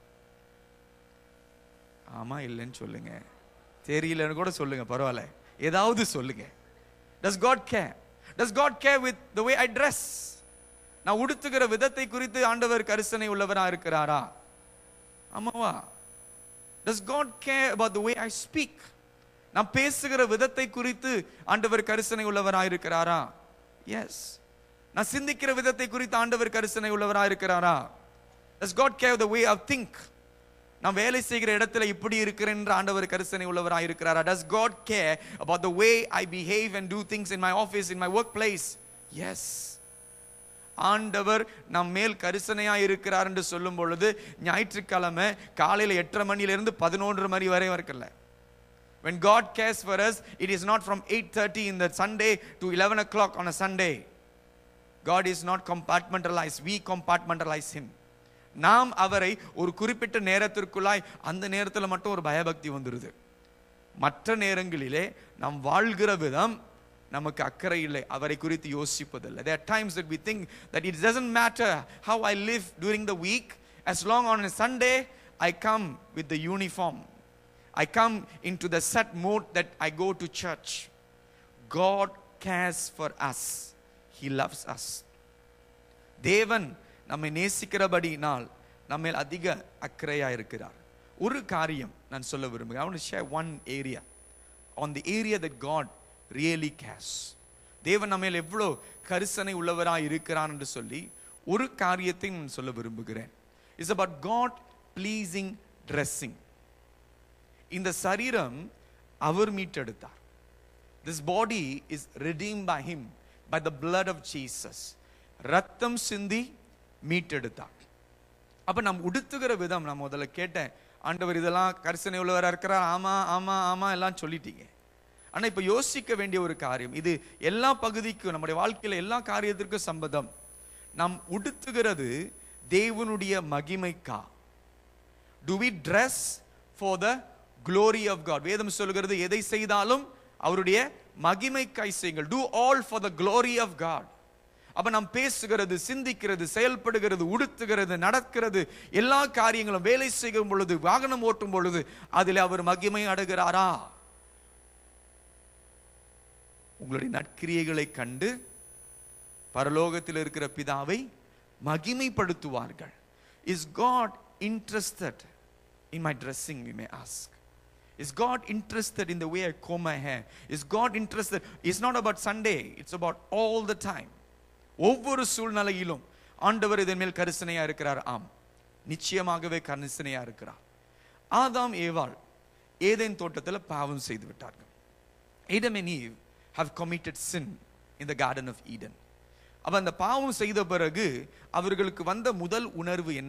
ஆமா இல்லைன்னு சொல்லுங்க தெரியலன்னு கூட சொல்லுங்க பரவாயில்ல ஏதாவது சொல்லுங்க does God care does God care with the way I dress நான் உடுத்துகிற விதத்தை குறித்து ஆண்டவர் கரிசனை உள்ளவரா இருக்கிறாரா ஆமாவா does God care about the way I speak நான் பேசுகிற விதத்தை குறித்து ஆண்டவர் கரிசனை உள்ளவரா இருக்கிறாரா எஸ் நான் சிந்திக்கிற விதத்தை குறித்து ஆண்டவர் கரிசனை உள்ளவரா இருக்கிறாரா does God care the way I think நான் வேலை செய்கிற இடத்துல இப்படி இருக்கிறேன் என்று ஆண்டவர் கரிசனை உள்ளவராக இருக்கிறாரா does god care about the way i behave and do things in my office in my workplace yes ஆண்டவர் நம் மேல் கரிசனையா இருக்கிறார் என்று சொல்லும் பொழுது ஞாயிற்றுக்கிழமை காலையில எட்டரை மணியிலிருந்து பதினொன்று மணி வரை இருக்கல when god cares for us it is not from 8:30 in the sunday to 11 o'clock on a sunday god is not compartmentalized we compartmentalize him நாம் அவரை ஒரு குறிப்பிட்ட நேரத்திற்குள்ளாய் அந்த நேரத்தில் மட்டும் ஒரு பயபக்தி வந்துருது மற்ற நேரங்களிலே நாம் வாழ்கிற விதம் நமக்கு அக்கறை இல்லை அவரை குறித்து யோசிப்பதில்லை there are times that we think that it doesn't matter how I live during the week as long on a Sunday I come with the uniform I come into the set mode that I go to church God cares for us he loves us தேவன் நம்மை நேசிக்கிறபடினால் நம்ம அதிக அக்கறையா இருக்கிறார் ஒரு காரியம் நான் சொல்ல விரும்புகிறேன் I want to share one area on the area that God really cares தேவன் நம்ம மேல் எவ்வளோ கரிசனை உள்ளவராய் இருக்கிறான் என்று சொல்லி ஒரு காரியத்தை நான் சொல்ல விரும்புகிறேன் is about God pleasing dressing இந்த சரீரம் அவர் மீட்டெடுத்தார் this body is redeemed by him by the blood of Jesus ரத்தம் சிந்தி மீட்டெடுத்தார் அப்ப நாம் உடுத்துகிற விதம் நான் முதல்ல கேட்டேன் ஆண்டவர் இதெல்லாம் கரிசனை உள்ளவரா இருக்கிறார் ஆமா ஆமா ஆமா எல்லாம் சொல்லிட்டீங்க ஆனா இப்ப யோசிக்க வேண்டிய ஒரு காரியம் இது எல்லா பகுதிக்கும் நம்முடைய வாழ்க்கையில எல்லா காரியத்திற்கும் சம்பந்தம் நாம் உடுத்துகிறது தேவனுடைய மகிமைக்கா do we dress for the glory of God வேதம் சொல்கிறது எதை செய்தாலும் அவருடைய மகிமைக்காய் செய்யுங்கள் do all for the glory of God அப்ப நாம் பேசுகிறது சிந்திக்கிறது செயல்படுகிறது உடுத்துகிறது நடக்கிறது எல்லா காரியங்களும் வேலை செய்யும் பொழுது வாகனம் ஓட்டும் பொழுது அதில் அவர் மகிமை அடைகிறாரா உங்களுடைய நற்கிரியைகளை கண்டு பரலோகத்தில் இருக்கிற பிதாவை மகிமைப்படுத்துவார்கள் is God interested in my dressing we may ask Is God interested in the way I comb my hair? Is God interested? It's not about Sunday, it's about all the time. ஒவ்வொரு சூழ்நிலையிலும் ஆண்டவர் இதன் மேல் கரிசனையா இருக்கிறார் ஆம் நிச்சயமாகவே கரிசனையா இருக்கிறார் ஆதாம் ஏவாள் ஏதேன் தோட்டத்தில் பாவம் செய்து விட்டார்கள் Adam and Eve have committed sin in the garden of Eden. அப்ப அந்த பாவம் செய்த பிறகு அவர்களுக்கு வந்த முதல் உணர்வு என்ன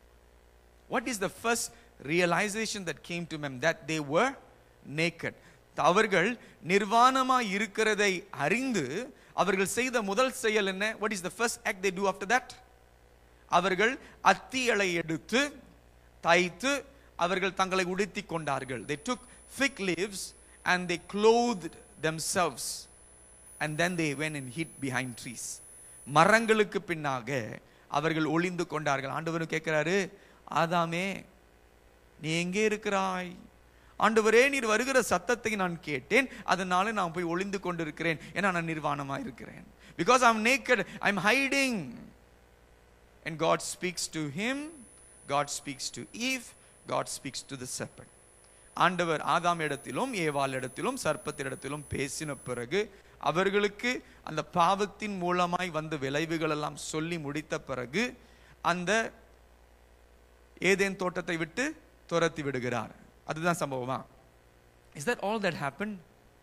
What is the first realization that came to them? That they were naked. அவர்கள் நிர்வாணமாய் இருக்கிறதை அறிந்து அவர்கள் செய்த முதல் செயல் என்ன what is the first act they do after that அவர்கள் அத்தியலை எடுத்து தைத்து அவர்கள் தங்களை உடுத்தி கொண்டார்கள் they took fig leaves and they clothed themselves and then they went and hid behind trees மரங்களுக்கு பின்னாக அவர்கள் ஒளிந்து கொண்டார்கள் ஆண்டவர் கேட்கிறாரு ஆதாமே நீ எங்கே இருக்கிறாய் ஆண்டவரே நீர் வருகிற சத்தத்தை நான் கேட்டேன் அதனால நான் போய் ஒளிந்து கொண்டிருக்கிறேன் ஏன்னா நான் நிர்வாணமா இருக்கிறேன் because I'm naked I'm hiding And God speaks to him, God speaks to Eve, God speaks to the serpent. ஆண்டவர் ஆதாம் இடத்திலும் ஏவாள் இடத்திலும் சர்ப்பத்திடத்திலும் பேசின பிறகு அவர்களுக்கு அந்த பாவத்தின் மூலமாய் வந்த விளைவுகள் எல்லாம் சொல்லி முடித்த பிறகு அந்த ஏதேன் தோட்டத்தை விட்டு துரத்தி விடுகிறார் அதுதான் சம்பவமா is that all that happen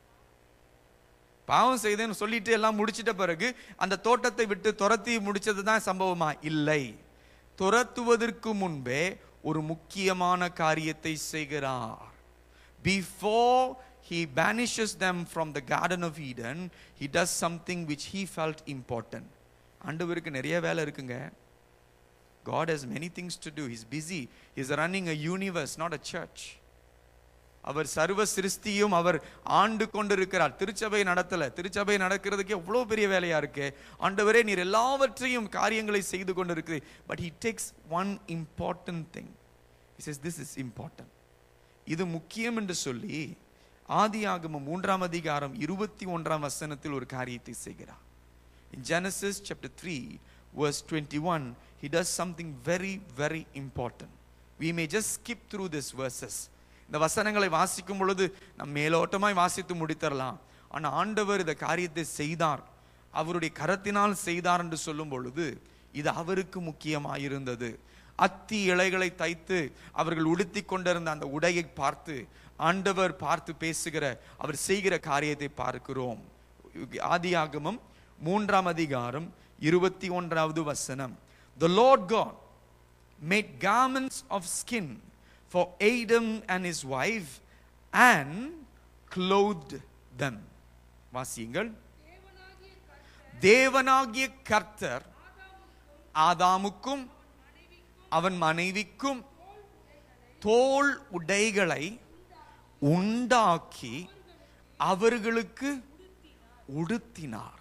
பாவம் செய்தேன்னு சொல்லிட்டு எல்லாம் முடிச்சிட்ட பிறகு அந்த தோட்டத்தை விட்டு துரத்தி முடிச்சது தான் சம்பவமா இல்லை துரத்துவதற்கு முன்பே ஒரு முக்கியமான காரியத்தை செய்கிறார் before he banishes them from the garden of eden he does something which he felt important ஆண்டவருக்கு நிறைய வேலை இருக்குங்க god has many things to do he's busy he's running a universe not a church அவர் சர்வ சிருஷ்டியும் அவர் ஆண்டு கொண்டிருக்கிறார் திருச்சபை நடத்தல திருச்சபை நடக்கிறதுக்கு எவ்வளவு பெரிய வேலையா இருக்கு ஆண்டவரே நீர் எல்லாவற்றையும் காரியங்களை செய்து கொண்டிருக்கு but he takes one important thing is this is important இது முக்கியம் என்று சொல்லி ஆதியாகமம் மூன்றாம் அதிகாரம் இருபத்தி ஒன்றாம் வசனத்தில் ஒரு காரியத்தை செய்கிறார் In Genesis chapter 3, verse 21, he does something very, very important. We may just skip through these verses. இந்த வசனங்களை வாசிக்கும் பொழுது நம் மேலோட்டமாய் வாசித்து முடித்தரலாம் ஆனால் ஆண்டவர் இந்த காரியத்தை செய்தார் அவருடைய கரத்தினால் செய்தார் என்று சொல்லும் பொழுது இது அவருக்கு முக்கியமாயிருந்தது அத்தி இலைகளை தைத்து அவர்கள் உடுத்தி கொண்டிருந்த அந்த உடையை பார்த்து ஆண்டவர் பார்த்து பேசுகிற அவர் செய்கிற காரியத்தை பார்க்கிறோம் ஆதியாகமம் மூன்றாம் அதிகாரம் இருபத்தி ஒன்றாவது வசனம் The Lord God made garments of skin for Adam and his wife and clothed them. வாசியுங்கள் தேவனாகிய கர்த்தர் ஆதாமுக்கும் அவன் மனைவிக்கும் தோல் உடைகளை உண்டாக்கி அவர்களுக்கு உடுத்தினார்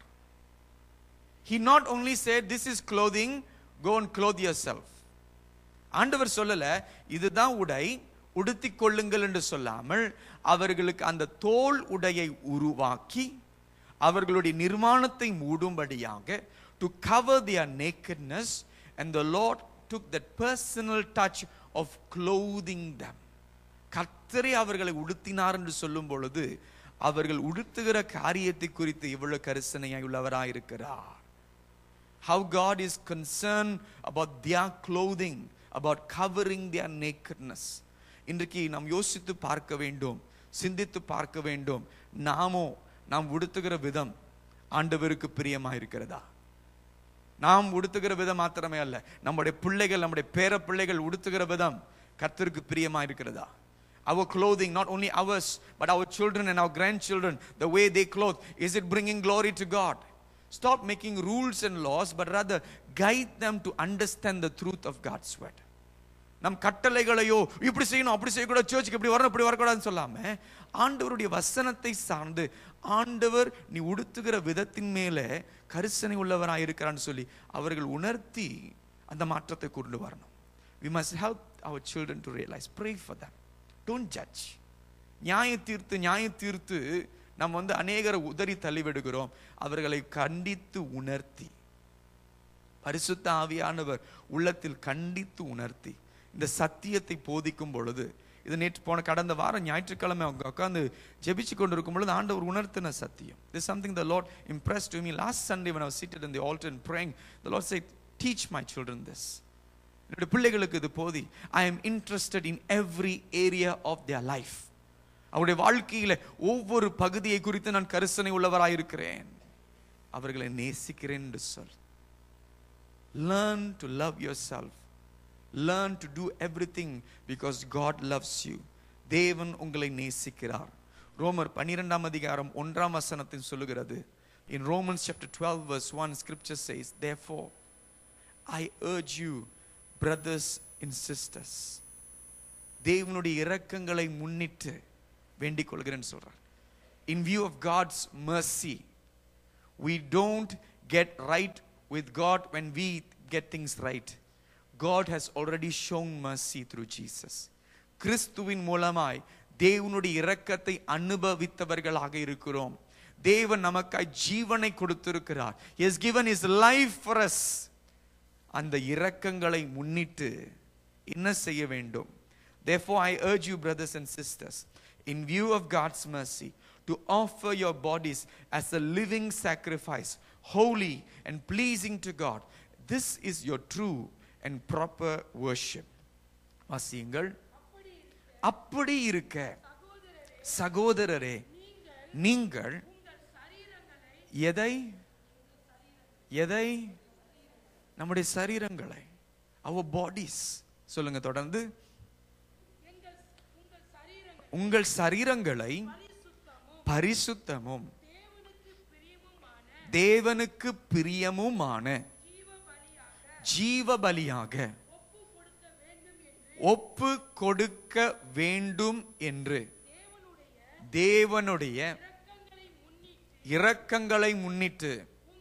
he not only said this is clothing go and clothe yourself ஆண்டவர் சொல்லல இதுதான் உடை உடுத்திக் கொள்ளுங்கள் என்று சொல்லாமல் அவர்களுக்கு அந்த தோல் உடையை உருவாக்கி அவர்களுடைய நிர்மாணத்தை மூடும்படியாக to cover their nakedness and the lord took that personal touch of clothing them கர்த்தரே அவர்களை உடுத்தினார் என்று சொல்லும் பொழுது அவர்கள் உடுத்துகிற காரியத்தை குறித்து இவ்வளவு கரிசனையாய் உள்ளவராயிருக்கிறார் how God is concerned about their clothing, about covering their nakedness. இன்றைக்கு நாம் யோசித்து பார்க்க வேண்டும் சிந்தித்து பார்க்க வேண்டும் நாமோ நாம் உடுத்துகிற விதம் ஆண்டவருக்கு பிரியமா இருக்கிறதா நாம் உடுத்துகிற விதம் மாத்திரமே அல்ல நம்முடைய பிள்ளைகள் நம்முடைய பேர பிள்ளைகள் உடுத்துகிற விதம் கர்த்தருக்கு பிரியமா இருக்கிறதா our clothing not only ours but our children and our grandchildren the way they clothe is it bringing glory to god stop making rules and laws but rather guide them to understand the truth of god's word நம் கட்டளைகளையோ இப்படி செய்யணும் அப்படி செய்யக்கூடாது சர்ச்சுக்கு இப்படி வரணும் இப்படி வரக்கூடாதுன்னு சொல்லாம ஆண்டவருடைய வசனத்தை சார்ந்து ஆண்டவர் நீ உடுத்துகிற விதத்தின் மேலே கரிசனை உள்ளவராக இருக்கிறான்னு சொல்லி அவர்கள் உணர்த்தி அந்த மாற்றத்தை கொண்டு வரணும் we must help our children to realise pray for them don't judge நியாய தீர்த்து நியாய தீர்த்து நம்ம வந்து அநேகரை உதறி தள்ளிவிடுகிறோம் அவர்களை கண்டித்து உணர்த்தி பரிசுத்த ஆவியானவர் உள்ளத்தில் கண்டித்து உணர்த்தி இந்த சத்தியத்தை போதிக்கும் பொழுது இது நேற்று போன கடந்த வாரம் ஞாயிற்றுக்கிழமை அவங்க உட்காந்து ஜெபிச்சு கொண்டிருக்கும் பொழுது ஆண்டவர் உணர்த்தின சத்தியம் this something the lord impressed to me last sunday when i was seated in the altar and praying the lord said teach my children this என்னுடைய பிள்ளைகளுக்கு இது போதி I am interested in every area of their life அவருடைய வாழ்க்கையில ஒவ்வொரு பகுதியை குறித்து நான் கரிசனை உள்ளவராயிருக்கிறேன் அவர்களை நேசிக்கிறேன் என்று சொல் learn to love yourself learn to do everything because God loves you தேவன் உங்களை நேசிக்கிறார் ரோமர் பன்னிரெண்டாம் அதிகாரம் ஒன்றாம் வசனத்தில் சொல்லுகிறது in romans chapter 12 verse 1 scripture says therefore i urge you brothers and sisters தேவனுடைய இரக்கங்களை முன்னிட்டு வேண்டிக் கொள்கிறேன்னு சொல்றார் in view of god's mercy we don't get right with god when we get things right god has already shown mercy through jesus கிறிஸ்துவின் மூலமாய் தேவனுடைய இரக்கத்தை அனுபவித்தவர்களாக இருக்கிறோம் தேவன் நமக்காய் ஜீவனை கொடுத்திருக்கிறார் he has given his life for us அந்த இரக்கங்களை முன்னிட்டு என்ன செய்ய வேண்டும் therefore i urge you brothers and sisters in view of god's mercy to offer your bodies as a living sacrifice holy and pleasing to god this is your true and proper worship வாசியுங்கள் அப்படி இருக்க சகோதரரே நீங்கள் எதை எதை நம்முடைய சரீரங்களை our பாடிஸ் சொல்லுங்க தொடர்ந்து உங்கள் சரீரங்களை பரிசுத்தமும் தேவனுக்கு பிரியமுமான ஜீவ பலியாக ஒப்பு கொடுக்க வேண்டும் என்று தேவனுடைய இரக்கங்களை முன்னிட்டு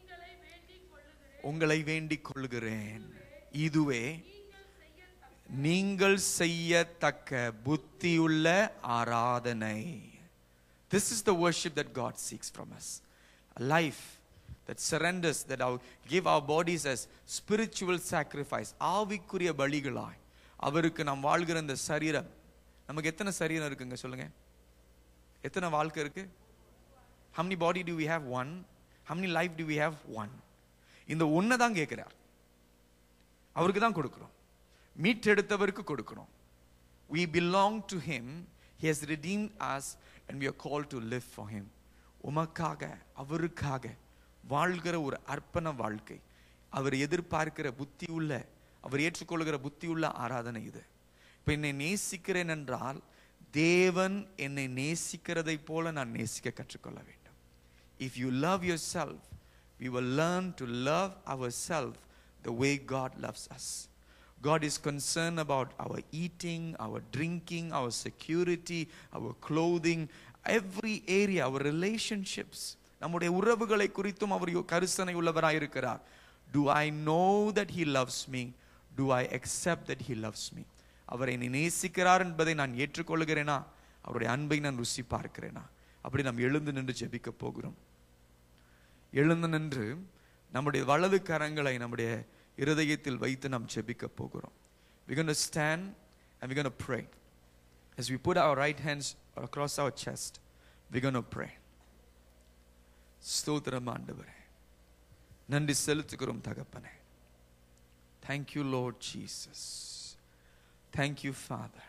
உங்களை வேண்டிக் கொள்கிறேன் இதுவே நீங்கள் செய்யத்தக்க புத்தியுள்ள ஆராதனை This is the worship that God seeks from us. A life that surrenders, that our, give our bodies as spiritual sacrifice. ஆவிக்குரிய பலிகளாய் அவருக்கு நாம் வாழ்கிற இந்த சரீரம் நமக்கு எத்தனை சரீரம் இருக்குங்க சொல்லுங்க எத்தனை வாழ்க்கை இருக்கு how many body do we have one how many life do we have one இந்த ஒன்றை தான் கேட்கிறார் அவருக்கு தான் கொடுக்கிறோம் மீட்டெடுத்தவருக்கு கொடுக்கிறோம் we belong to him he has redeemed us and we are called to live for him உமக்காக அவருக்காக வாழ்கிற ஒரு அர்ப்பண வாழ்க்கை அவர் எதிர்பார்க்கிற புத்தி உள்ள அவர் ஏற்றுக்கொள்கிற புத்தி உள்ள ஆராதனை இது இப்ப என்னை நேசிக்கிறேன் என்றால் தேவன் என்னை நேசிக்கிறதை போல நான் நேசிக்க கற்றுக்கொள்ள வேண்டும் if you love yourself we will learn to love ourselves the way God loves us God is concerned about our eating, our drinking, our security, our clothing, every area, our relationships. நம்முடைய உறவுகளை குறித்தும் அவர் யோ- கரிசனை உள்ளவராய் இருக்கிறார் Do I know that he loves me? Do I accept that he loves me? அவர் என்னை நேசிக்கிறார் என்பதை நான் ஏற்றுக்கொள்கிறேனா அவருடைய அன்பை நான் ருசி பார்க்கிறேனா அப்படி நாம் எழுந்து நின்று ஜெபிக்க போகிறோம் எழுந்து நின்று நம்முடைய வலது கரங்களை நம்முடைய இருதயத்தில் வைத்து நாம் ஜெபிக்க போகிறோம் we're going to stand and we're going to pray as we put our right hands across our chest we're going to pray ஸ்தோத்திரம் ஆண்டவரே நன்றி செலுத்துகிறோம் தகப்பனே thank you lord jesus thank you father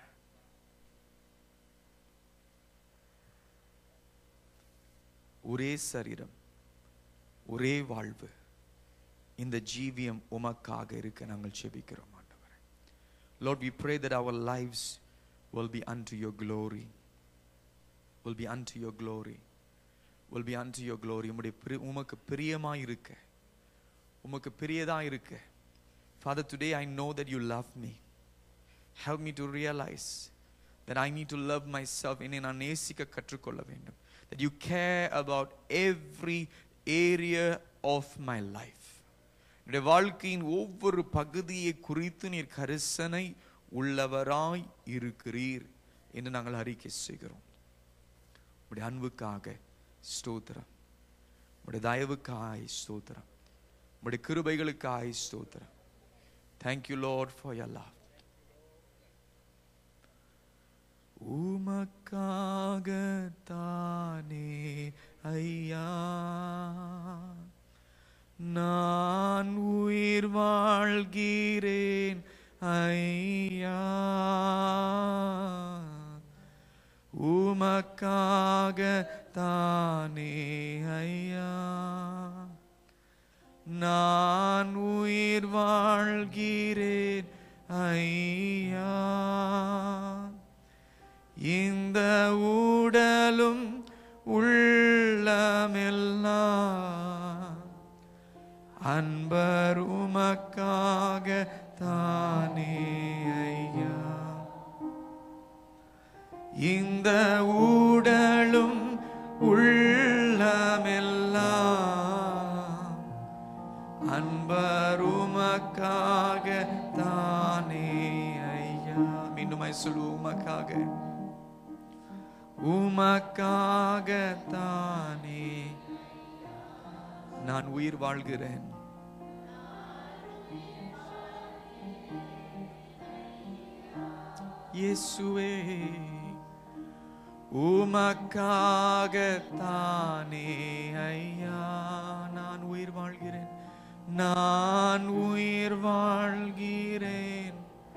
ஒரே சரீரம் ஒரே வாழ்வு இந்த ஜீவியம் உமக்காக இருக்க நாங்கள் செபிக்கிறோம் ஆண்டவரே Lord we pray that our lives will be unto your glory will be unto your glory will be unto your glory உம்முடைய பிரி- உமக்கு பிரியமா இருக்க உமக்கு பிரியதா இருக்க Father today I know that you love me help me to realize that I need to love myself என்னை நான் நேசிக்க கற்றுக்கொள்ள வேண்டும் that you care about every area of my life என்னுடைய வாழ்க்கையின் ஒவ்வொரு பகுதியை குறித்து நீர் கரிசனை உள்ளவராய் இருக்கிறீர் என்று நாங்கள் அறிக்கை செய்கிறோம் உடைய அன்புக்காக ஸ்தோத்திரம் உடைய தயவுக்காய் ஸ்தோத்திரம் உடைய கிருபைகளுக்காய் ஸ்தோத்திரம் thank you lord for your love உமக்காகத்தானே ஐயா நான் உயிர் வாழ்கிறேன் ஐயா உமக்காகத்தானே ஐயா நான் உயிர் வாழ்கிறேன் ஐயா இந்த உடலும் அன்பர் உமக்காக தானே ஐயா இந்த ஊடலும் உள்ளமெல்லாம் அன்பர் உமக்காக தானே ஐயா மீண்டுமாய் சொல்லு உமக்காக உமக்காக தானே நான் உயிர் வாழ்கிறேன் இயேசுவே உமக்காக தானே ஐயா நான் உயிர் வாழ்கிறேன் நான் உயிர் வாழ்கிறேன்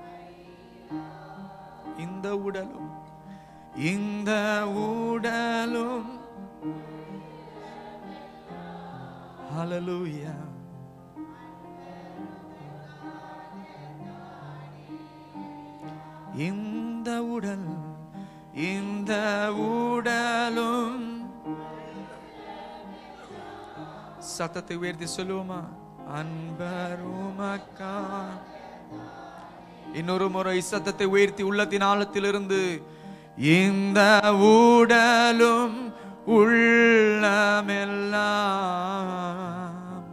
இந்த உடலும் இந்த உடலும் ஹalleluya இந்த உடல் இந்த உடலும் சத்தத்தை உயர்த்தி சொல்லுவோமா அன்பருமக்கா இன்னொரு முறை சத்தத்தை உயர்த்தி உள்ளத்தின் ஆழத்திலிருந்து இந்த உடலும் உள்ளமெல்லாம்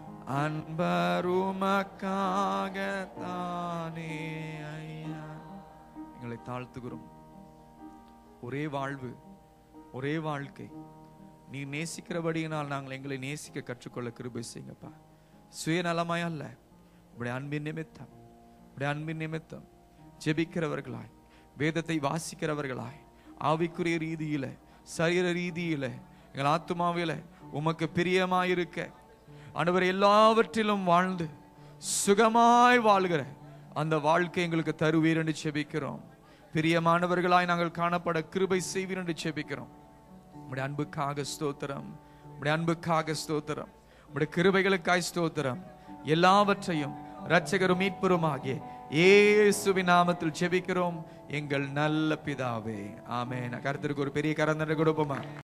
அன்பருமக்காக தானே ஐயா எங்களை தாழ்த்துகிறோம் ஒரே வாழ்வு ஒரே வாழ்க்கை நீ நேசிக்கிறபடியினால் நாங்கள் எங்களை நேசிக்க கற்றுக்கொள்ள கிருபை செய்யுங்கப்பா சுயநலமாய் அல்ல உடைய அன்பின் நிமித்தம் உடைய அன்பின் நிமித்தம் ஜெபிக்கிறவர்களாய் வேதத்தை வாசிக்கிறவர்களாய் ஆவிக்குரிய ரீதியில சரீர ரீதியில எங்கள் ஆத்துமாவில உமக்கு பிரியமாயிருக்க ஆண்டவர் எல்லாவற்றிலும் வாழ்ந்து சுகமாய் வாழ்கிற அந்த வாழ்க்கை எங்களுக்கு தருவீர் என்று செபிக்கிறோம் பிரியமானவர்களாய் நாங்கள் காணப்பட கிருபை செய்வீர் என்று செபிக்கிறோம் உடைய அன்புக்காக ஸ்தோத்திரம் உடைய அன்புக்காக ஸ்தோத்திரம் உடைய கிருபைகளுக்காய் ஸ்தோத்திரம் எல்லாவற்றையும் இரட்சகரும் மீட்பரும் ஆகிய இயேசுவின் நாமத்தில் ஜெபிக்கிறோம் எங்கள் நல்ல பிதாவே ஆமென் கருத்திற்கு ஒரு பெரிய கரந்தனை கொடுப்போமா